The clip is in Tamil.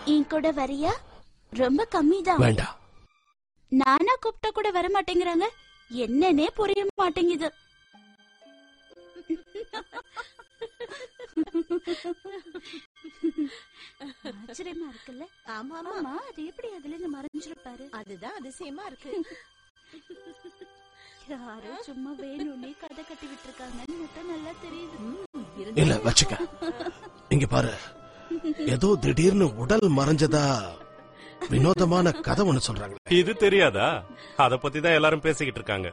என் கூட வரியா ரொம்ப கம்மி தான் வேண்டாம் நானா கூப்பிட்டா கூட வர மாட்டேங்கிறாங்க என்னன்னே புரிய மாட்டேங்குது ஆச்சரியமா இருக்குல்ல ஆமா ஆமா ஆமா அது எப்படி அதுல இருந்து மறைஞ்சிருப்பாரு அதுதான் அதிசயமா இருக்கு யாரோ சும்மா வேணும்னே கதை கட்டி விட்டுருக்காங்கன்னு மட்டும் நல்லா தெரியுது ம், இல்ல இருந்தாலும் வச்சுக்க இங்க பாரு ஏதோ திடீர்னு உடல் மறைஞ்சதா வினோதமான கதை ஒண்ணு சொல்றாங்க இது தெரியாதா அத பத்தி தான் எல்லாரும் பேசிக்கிட்டு இருக்காங்க